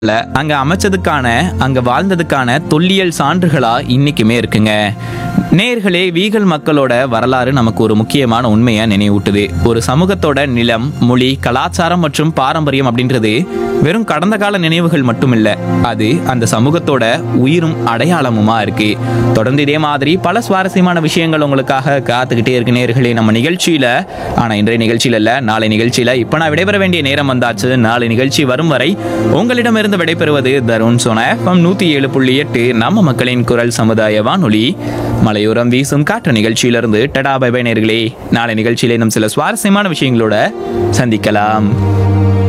இல்ல, அங்க அமைச்சதுக்கான அங்க வாழ்ந்ததுக்கான தொல்லியல் சான்றுகளா இன்னைக்குமே இருக்குங்க நேர்களே வீகல் மக்களோட வரலாறு நமக்கு ஒரு முக்கியமான உண்மையை நினைவூட்டுது ஒரு சமூகத்தோட நிலம் மொழி கலாச்சாரம் மற்றும் பாரம்பரியம் அப்படின்றது வெறும் கடந்த கால நினைவுகள் மட்டும் இல்ல அது அந்த சமூகத்தோட உயிரும் அடையாளமுமா இருக்கு தொடர்ந்து இதே மாதிரி பல சுவாரஸ்யமான விஷயங்கள் உங்களுக்காக காத்துக்கிட்டே இருக்கு நேர்களே நம்ம நிகழ்ச்சியில ஆனா இன்றைய நிகழ்ச்சியில இல்ல நாளை நிகழ்ச்சியில இப்ப நான் விடைபெற வேண்டிய நேரம் வந்தாச்சு நாளை நிகழ்ச்சி வரும் வரை உங்களிடமிருந்து விடைபெறுவது தருண் சோனா எஃப்எம் நூத்தி ஏழு புள்ளி எட்டு நம்ம மக்களின் குரல் சமுதாய வானொலி மலையோரம் வீசும் காற்று நிகழ்ச்சியிலிருந்து டடா பை பை நேர்களே நாளை நிகழ்ச்சியில இன்னும் சில சுவாரஸ்யமான விஷயங்களோட சந்திக்கலாம்